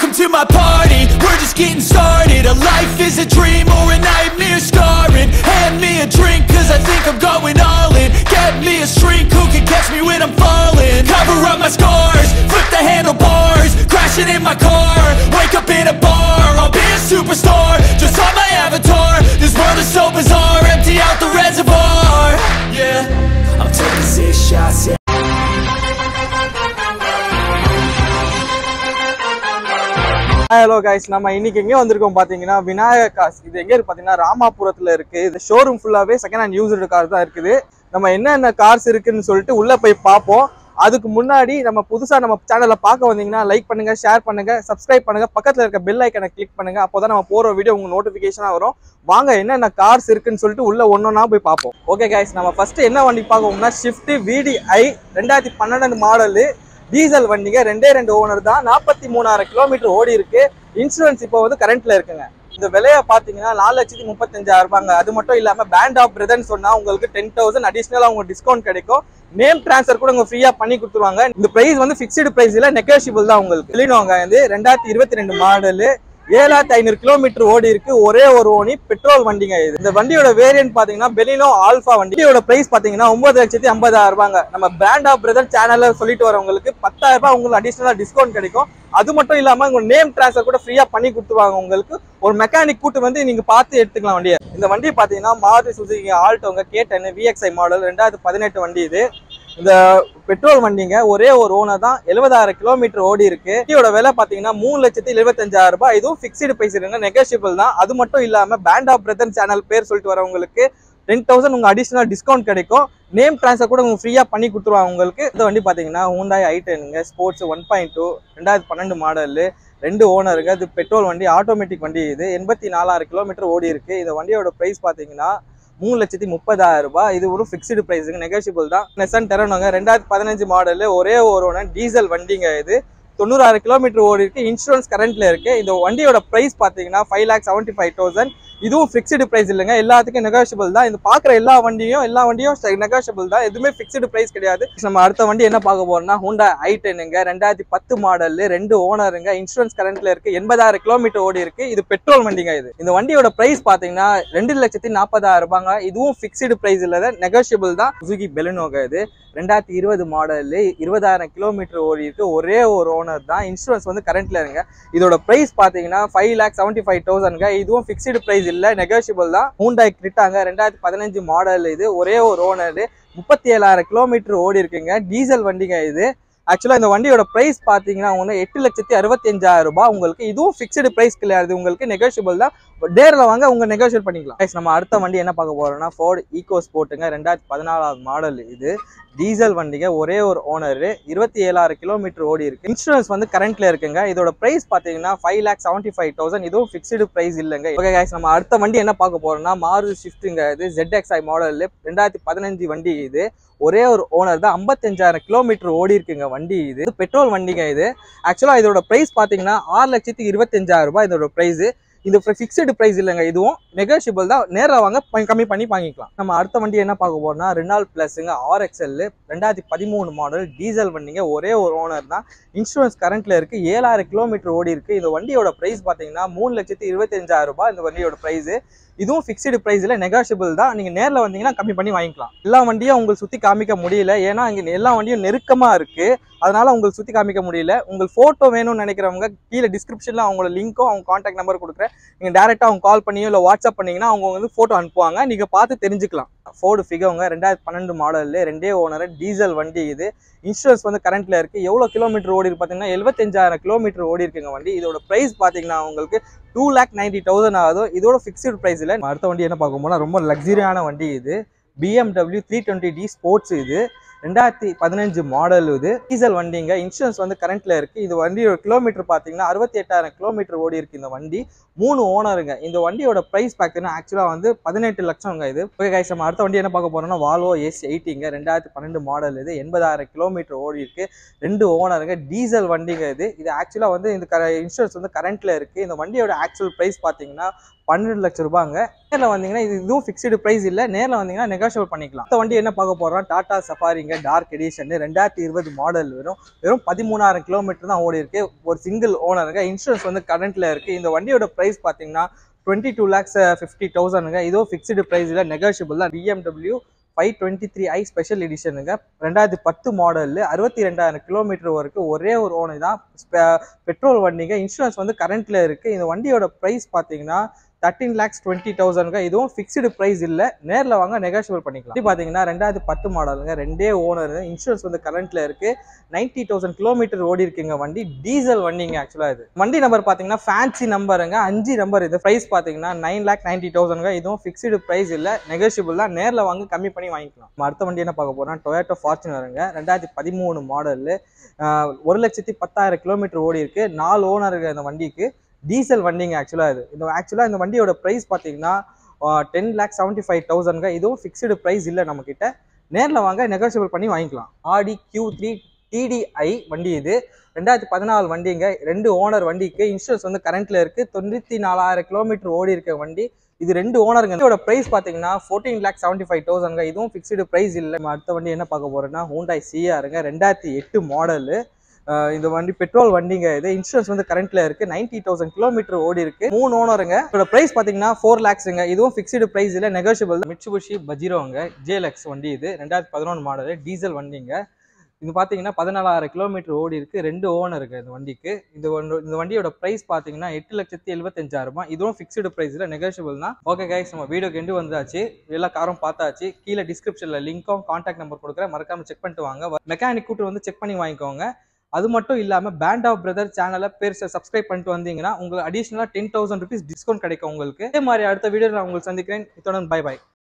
Welcome to my party, we're just getting started A life is a dream or a nightmare scarring Hand me a drink cause I think I'm going all in Get me a shrink who can catch me when I'm falling Cover up my scars, flip the handlebars Crashing in my car, wake up in a bar I'll be a superstar, just on my avatar This world is so bizarre, empty out the reservoir Yeah, I'm taking six shots, yeah hello guys நம்ம இன்னைக்கு எங்கே வந்திருக்கோம் பார்த்தீங்கன்னா Vinayagar cos இது எங்கே இருக்கு பார்த்தீங்கன்னா ராமாபுரத்தில் இருக்கு இது ஷோரூம் ஃபுல்லாகவே செகண்ட் ஹேண்ட் யூஸ்டு கார் தான் இருக்குது நம்ம என்னென்ன கார்ஸ் இருக்குன்னு சொல்லிட்டு உள்ளே போய் பார்ப்போம் அதுக்கு முன்னாடி நம்ம புதுசாக நம்ம சேனலை பார்க்க வந்தீங்கன்னா லைக் பண்ணுங்க ஷேர் பண்ணுங்க சப்ஸ்கிரைப் பண்ணுங்க பக்கத்தில் இருக்க பெல் ஐக்கனை கிளிக் பண்ணுங்க அப்போ தான் நம்ம போகிற வீடியோ உங்களுக்கு நோட்டிஃபிகேஷனாக வரும் வாங்க என்னென்ன கார்ஸ் இருக்குன்னு சொல்லிட்டு உள்ள ஒன்றொன்னா போய் பார்ப்போம் ஓகே கைஸ் நம்ம ஃபர்ஸ்ட் என்ன வண்டி பார்க்கணும்னா ஷிஃப்ட் விடிஐ ரெண்டாயிரத்தி பன்னெண்டு மாடலு டீசல் வண்டிங்க ரெண்டே ரெண்டு ஓனர் தான் நாற்பத்தி மூணாயிரம் கிலோமீட்டர் ஓடி இருக்கு இன்சூரன்ஸ் இப்போ வந்து கரண்ட்ல இருக்குங்க இந்த விலையை பார்த்தீங்கன்னா நாலு லட்சத்தி முப்பத்தஞ்சாயிரம் ரூபாங்க அது மட்டும் இல்லாம பேண்ட் ஆஃப் பிரதர்னு சொன்னா உங்களுக்கு டென் தௌசண்ட் அடிஷனலா உங்களுக்கு டிஸ்கவுண்ட் கிடைக்கும் நேம் டிரான்ஸ்ஃபர் கூட உங்க ஃப்ரீயா பண்ணி கொடுத்துருவாங்க இந்த பிரைஸ் வந்து ஃபிக்ஸ்டு பிரைஸ் இல்ல நெகோஷியபிள் தான் உங்களுக்கு இல்லைனோங்க வந்து ரெண்டாயிரத்தி இருபத்தி ரெண்டு மாடலு ஏழாயிரத்தி ஐநூறு கிலோமீட்டர் ஓடி இருக்கு ஒரே ஒரு ஓனி பெட்ரோல் வண்டிங்க இது இந்த வண்டியோட வேரியன்ட் பாத்தீங்கன்னா பெலினோ ஆல்ஃபா வண்டியோட பிரைஸ் பாத்தீங்கன்னா ஒன்பது லட்சத்தி ஐம்பதாயிரம் ரூபாங்க நம்ம பிராண்ட் ஆஃப் பிரதர் சேனல்ல சொல்லிட்டு வரவங்களுக்கு பத்தாயிரம் ரூபாய் உங்களுக்கு அடிஷனலா டிஸ்கவுண்ட் கிடைக்கும் அது மட்டும் இல்லாம உங்க நேம் டிரான்ஸ்ஃபர் கூட ஃப்ரீயா பண்ணி கொடுத்துருவாங்க உங்களுக்கு ஒரு மெக்கானிக் கூட்டு வந்து நீங்க பார்த்து எடுத்துக்கலாம் வண்டியை இந்த வண்டி பாத்தீங்கன்னா மாருதி சுசுகி ஆல்டோங்க கே டென் விஎக்ஸ்ஐ மாடல் ரெண்டாயிரத்தி பதினெட்டு வண்டி இது இந்த பெட்ரோல் வண்டிங்க ஒரே ஒரு ஓனர் தான் எழுபதாயிரம் கிலோமீட்டர் ஓடி இருக்கு வண்டியோட விலை பாத்தீங்கன்னா மூணு லட்சத்தி எழுபத்தஞ்சாயிரம் ரூபாய் இதுவும் ஃபிக்ஸ்டு பிரைஸ் இருங்க நெகோஷியபிள் தான் அது மட்டும் இல்லாம பேண்ட் ஆஃப் பிரதர் சேனல் பேர் சொல்லிட்டு வரவங்களுக்கு டென் தௌசண்ட் உங்க அடிஷனல் டிஸ்கவுண்ட் கிடைக்கும் நேம் ட்ரான்ஸ்ஃபர் கூட உங்களுக்கு ஃப்ரீயா பண்ணி கொடுத்துருவாங்க உங்களுக்கு இந்த வண்டி பாத்தீங்கன்னா ஹூண்டாய் ஐ டென்னுங்க ஸ்போர்ட்ஸ் ஒன் பாயிண்ட் டூ ரெண்டாயிரத்தி பன்னெண்டு மாடல் ரெண்டு ஓனருங்க இது பெட்ரோல் வண்டி ஆட்டோமேட்டிக் வண்டி இது எண்பத்தி நாலாயிரம் கிலோமீட்டர் ஓடி இருக்கு இந்த வண்டியோட பிரைஸ் பாத்தீங்கன்னா மூணு லட்சத்தி முப்பதாயிரம் ரூபாய் இது ஒரு ஃபிக்ஸ்டு ப்ரைஸுங்க நெகோஷியபிள் தான் நெசன் டெரனோங்க ரெண்டாயிரத்தி பதினஞ்சு மாடலு ஒரே ஒரு ஓனர் டீசல் வண்டிங்க இது தொண்ணூறாயிரம் கிலோமீட்டர் ஓடி இருக்கு இன்சூரன்ஸ் கரண்ட்ல இருக்கு இந்த வண்டியோட பிரைஸ் பாத்தீங்கன்னா five lakh seventy five thousand இதுவும் ஃபிக்ஸ்டு பிரைஸ் இல்லைங்க எல்லாத்துக்கும் நெகோஷியபிள் தான் இந்த பாக்குற எல்லா வண்டியும் எல்லா வண்டியும் நெகோஷியபிள் தான் எதுவுமே ஃபிக்ஸ்டு பிரைஸ் கிடையாது நம்ம அடுத்த வண்டி என்ன பார்க்க போறோம்னா ஹூண்டா ஐ டென்னுங்க ரெண்டாயிரத்தி பத்து மாடல் ரெண்டு ஓனருங்க இன்சூரன்ஸ் கரண்ட்ல இருக்கு எண்பதாயிரம் கிலோமீட்டர் ஓடி இருக்கு இது பெட்ரோல் வண்டிங்க இது இந்த வண்டியோட பிரைஸ் பாத்தீங்கன்னா ரெண்டு லட்சத்தி நாற்பதாயிரம் ரூபாங்க இதுவும் ஃபிக்ஸ்டு பிரைஸ் இல்ல நெகோஷியபிள் தான் சுசுகி பெலினோக இது ரெண்டாயிரத்தி இருபது மாடலு இருபதாயிரம் கிலோமீட்டர் ஓடி இருக்கு ஒரே ஒரு ஓனர் தான் இன்சூரன்ஸ் வந்து கரண்ட்ல இருங்க இதோட பிரைஸ் பாத்தீங்கன்னா ஃபைவ் லேக் செவன்ட்டி ஃபைவ் தௌசண்ட்ங்க இதுவும் ஃபிக்ஸ்டு பிரைஸ் இல்ல நெகோஷியபிள் தான் ஹூண்டாய் கிரிட்டாங்க ரெண்டாயிரத்தி பதினஞ்சு மாடல் இது ஒரே ஒரு ஓனர் முப்பத்தி ஏழாயிரம் கிலோமீட்டர் ஓடி இருக்குங்க டீசல் வண்டிங்க இது ஆக்சுவலா இந்த வண்டியோட பிரைஸ் பாத்தீங்கன்னா உங்களுக்கு எட்டு லட்சத்தி அறுபத்தி அஞ்சாயிரம் ரூபாய் உங்களுக்கு இதுவும் ஃபிக்ஸ்டு பிரைஸ் கிடையாது உங்களுக்கு நெகோஷியபிள் தான் டேரில் வாங்க உங்க நெகோஷியேட் பண்ணிக்கலாம் Guys, நம்ம அடுத்த வண்டி என்ன பார்க்க போறோம்னா ஃபோர்டு ஈகோ ஸ்போர்ட்டுங்க ரெண்டாயிரத்தி பதினாலாவது மாடல் இது டீசல் வண்டிங்க ஒரே ஒரு ஓனர் இருபத்தி ஏழாயிரம் கிலோமீட்டர் ஓடி இருக்கு இன்சூரன்ஸ் வந்து கரண்ட்ல இருக்குங்க இதோட பிரைஸ் பாத்தீங்கன்னா five lakh seventy five thousand இதுவும் ஃபிக்ஸ்டு பிரைஸ் இல்லைங்க ஓகே guys நம்ம அடுத்த வண்டி என்ன பார்க்க போறோம்னா மாருதி ஷிஃப்ட்டுங்க இது ZXi மாடல் ரெண்டாயிரத்தி பதினஞ்சு வண்டி இது ஒரே ஒரு ஓனர் தான் ஐம்பத்தஞ்சாயிரம் கிலோமீட்டர் ஓடி இருக்குங்க வண்டி இது இது பெட்ரோல் வண்டிங்க இது ஆக்சுவலா இதோட பிரைஸ் பாத்தீங்கன்னா ஆறு லட்சத்தி இருபத்தஞ்சாயிரம் ரூபாய் இதோட பிரைஸ் இது ஃபிக்ஸ்டு பிரைஸ் இல்லைங்க இதுவும் நெகோஷியபிள் தான் நேரில் வாங்க ப- கம்மி பண்ணி வாங்கிக்கலாம் நம்ம அடுத்த வண்டி என்ன பார்க்க போறோம்னா ரெனால் பிளஸ்ங்க ஆர்எக்ஸ்எல் ரெண்டாயிரத்தி பதிமூணு மாடல் டீசல் வண்டிங்க ஒரே ஒரு ஓனர் தான் இன்சூரன்ஸ் கரண்ட்ல இருக்கு ஏழாயிரம் கிலோமீட்டர் ஓடி இருக்கு இந்த வண்டியோட பிரைஸ் பாத்தீங்கன்னா மூணு லட்சத்தி இருபத்தஞ்சாயிரம் ரூபாய் இந்த வண்டியோட பிரைஸ் இதுவும் ஃபிக்ஸ்டு பிரைஸ்ல நெகோஷியபிள் தான் நீங்க நேர்ல வந்தீங்கன்னா கம்மி பண்ணி வாங்கிக்கலாம் எல்லா வண்டியும் உங்களுக்கு சுத்தி காமிக்க முடியல ஏன்னா இங்க எல்லா வண்டியும் நெருக்கமா இருக்கு அதனால உங்களுக்கு சுத்தி காமிக்க முடியல உங்களுக்கு போட்டோ வேணும்னு நினைக்கிறவங்க கீழே டிஸ்கிரிப்ஷன்ல அவங்களோட லிங்க்கும் அவங்க காண்டாக்ட் நம்பர் கொடுக்குறேன் நீங்க டேரக்டா அவங்க கால் பண்ணியோ இல்லை வாட்ஸ்அப் பண்ணீங்கன்னா அவங்க வந்து போட்டோ அனுப்புவாங்க நீங்க பார்த்து தெரிஞ்சுக்கலாம் ஃபோர்டு ஃபிகோங்க ரெண்டாயிரத்தி பன்னெண்டு மாடல்ல ரெண்டே ஓனர் டீசல் வண்டி இது இன்சூரன்ஸ் வந்து கரண்ட்ல இருக்கு எவ்வளவு கிலோமீட்டர் ஓடி இருக்கு பாத்தீங்கன்னா எழுபத்தஞ்சாயிரம் கிலோமீட்டர் ஓடி இருக்குங்க வண்டி இதோட பிரைஸ் பாத்தீங்கன்னா உங்களுக்கு டூ லேக் நைன்டி தௌசண்ட் ஆகுது இதோட ஃபிக்ஸ்டு பிரைஸ் இல்லை அடுத்த வண்டி என்ன பார்க்க போனா ரொம்ப லக்ஸரியான வண்டி இது BMW three twenty D sports இது ரெண்டாயிரத்தி பதினஞ்சு மாடல் இது டீசல் வண்டிங்க இன்சூரன்ஸ் வந்து கரண்ட்ல இருக்கு இது வண்டியோட கிலோமீட்டர் பார்த்தீங்கன்னா அறுபத்தி எட்டாயிரம் கிலோமீட்டர் ஓடி இருக்கு இந்த வண்டி மூணு ஓனருங்க இந்த வண்டியோட பிரைஸ் பார்த்தீங்கன்னா ஆக்சுவலாக வந்து பதினெட்டு லட்சம்ங்க இது ஓகே கைஸ் நம்ம அடுத்த வண்டி என்ன பார்க்க போறோம்னா வால்வோ எஸ் எயிட்டிங்க ரெண்டாயிரத்தி பன்னெண்டு மாடல் இது எண்பதாயிரம் கிலோமீட்டர் ஓடி இருக்கு ரெண்டு ஓனருங்க டீசல் வண்டிங்க இது இது ஆக்சுவலாக வந்து இந்த இன்சூரன்ஸ் வந்து கரண்ட்ல இருக்கு இந்த வண்டியோட ஆக்சுவல் பிரைஸ் பார்த்தீங்கன்னா பன்னெண்டு லட்சம் ரூபாங்க நேரில் வந்தீங்கன்னா இது இதுவும் ஃபிக்ஸ்டு ப்ரைஸ் இல்லை நேரில் வந்தீங்கன்னா நெகோஷியபிள் பண்ணிக்கலாம் இந்த வண்டி என்ன பார்க்க போகிறோம் டாடா சஃபாரிங்க டார்க் எடிஷன் ரெண்டாயிரத்தி இருபது மாடல் வரும் வெறும் பதிமூணாயிரம் கிலோமீட்டர் தான் ஓடி இருக்கு ஒரு சிங்கிள் ஓனருங்க இன்சூரன்ஸ் வந்து கரண்ட்ல இருக்கு இந்த வண்டியோட ப்ரைஸ் பார்த்தீங்கன்னா டுவெண்ட்டி டூ லேக்ஸ் ஃபிஃப்டி தௌசண்ட்ங்க இதுவும் ஃபிக்ஸ்டு ப்ரைஸில் நெகோஷியபிள் தான் BMW five twenty three i special எடிஷனுங்க ரெண்டாயிரத்தி பத்து மாடலில் அறுபத்தி ரெண்டாயிரம் கிலோமீட்டர் வரைக்கும் ஒரே ஒரு ஓனர் தான் பெட்ரோல் வண்டிங்க இன்சூரன்ஸ் வந்து கரண்ட்ல இருக்கு இந்த வண்டியோட ப்ரைஸ் பார்த்தீங்கன்னா தேர்ட்டின் லேக்ஸ் டுவெண்ட்டி தௌசண்ட்ங்க இதுவும் ஃபிக்ஸ்டு ப்ரைஸ் இல்லை நேரில் வாங்க நெகோஷியபிள் பண்ணிக்கலாம் இது பார்த்தீங்கன்னா ரெண்டாயிரத்தி பத்து மாடலுங்க ரெண்டே ஓனர் இன்சூரன்ஸ் வந்து கரண்ட்ல இருக்கு நைன்டி தௌசண்ட் கிலோமீட்டர் ஓடி இருக்குங்க வண்டி டீசல் வண்டிங்க ஆக்சுவலாக இது வண்டி நம்பர் பார்த்தீங்கன்னா ஃபேன்சி நம்பருங்க அஞ்சு நம்பர் இது ப்ரைஸ் பார்த்தீங்கன்னா நைன் லேக் நைன்டி தௌசண்ட்ங்க இதுவும் ஃபிக்ஸ்டு ப்ரைஸ் இல்லை நெகோஷியபிள் தான் நேரில் வாங்க கம்மி பண்ணி வாங்கிக்கலாம் நம்ம அடுத்த வண்டி என்ன பார்க்க போறோம் டொயேட்டோ ஃபார்ச்சுனருங்க ரெண்டாயிரத்தி பதிமூணு மாடலு ஒரு லட்சத்தி பத்தாயிரம் கிலோமீட்டர் ஓடி இருக்கு நாலு ஓனர் இருக்கு இந்த வண்டிக்கு டீசல் வண்டிங்க ஆக்சுவலாக இது இந்த ஆக்சுவலாக இந்த வண்டியோட ப்ரைஸ் பார்த்தீங்கன்னா டென் லேக் செவன்ட்டி ஃபைவ் தௌசண்ட்ங்க இதுவும் ஃபிக்ஸ்டு ப்ரைஸ் இல்லை நம்மக்கிட்ட நேரில் வாங்க நெகோஷியபிள் பண்ணி வாங்கிக்கலாம் ஆடி கியூ த்ரீ டிடிஐ வண்டி இது ரெண்டாயிரத்தி பதினாலு வண்டிங்க ரெண்டு ஓனர் வண்டிக்கு இன்சூரன்ஸ் வந்து கரண்ட்ல இருக்கு தொண்ணூற்றி நாலாயிரம் கிலோமீட்டர் ஓடி இருக்க வண்டி இது ரெண்டு ஓனருங்க இதோட ப்ரைஸ் பார்த்தீங்கன்னா ஃபோர்டீன் லேக் செவன்ட்டி ஃபைவ் தௌசண்ட்ங்க இதுவும் ஃபிக்ஸ்டு ப்ரைஸ் இல்லை நம்ம அடுத்த வண்டி என்ன பார்க்க போறோம்னா ஹூண்டாய் சிஆருங்க ரெண்டாயிரத்தி எட்டு மாடலு இந்த வண்டி பெட்ரோல் வண்டிங்க இது இன்சூரன்ஸ் வந்து கரண்ட்ல இருக்கு நைன்டி தௌசண்ட் கிலோமீட்டர் ஓடி இருக்கு மூணு ஓனருங்க இதோட பிரைஸ் பாத்தீங்கன்னா ஃபோர் லேக்ஸுங்க இதுவும் ஃபிக்ஸ்டு பிரைஸ் இல்ல நெகோஷியபிள் மிட்சுபிஷி பஜிரோங்க ஜேலக்ஸ் வண்டி இது ரெண்டாயிரத்தி பதினொன்று மாடல் டீசல் வண்டிங்க இது பார்த்தீங்கன்னா பதினாலாயிரம் கிலோமீட்டர் ஓடி இருக்கு ரெண்டு ஓனருக்கு இந்த வண்டிக்கு இது ஒன்று இந்த வண்டியோட பிரைஸ் பார்த்தீங்கன்னா எட்டு லட்சத்தி எழுபத்தஞ்சாயிரம் ரூபாய் இதுவும் ஃபிக்ஸ்டு ப்ரைஸில் நெகோஷியபிள் தான் ஓகே கைஸ் நம்ம வீடியோக்கு எண்டு வந்தாச்சு எல்லா காரும் பார்த்தாச்சு கீழே டிஸ்கிரிப்ஷனில் லிங்க்கும் கான்டாக்ட் நம்பர் கொடுக்குறேன் மறக்காம செக் பண்ணிட்டு வாங்க மெக்கானிக் கூட்டு வந்து செக் பண்ணி வாங்கிக்கோங்க அது மட்டும் இல்லாமல் பேண்ட் ஆஃப் பிரதர் சேனலை பேர் சப்ஸ்கிரைப் பண்ணிட்டு வந்தீங்கன்னா உங்களுக்கு அடிஷனலாக டென் தௌசண்ட் ருபீஸ் டிஸ்கவுண்ட் கிடைக்கும் உங்களுக்கு இதே மாதிரி அடுத்த வீடியோ நான் உங்களுக்கு சந்திக்கிறேன் இத்துடன் பை பை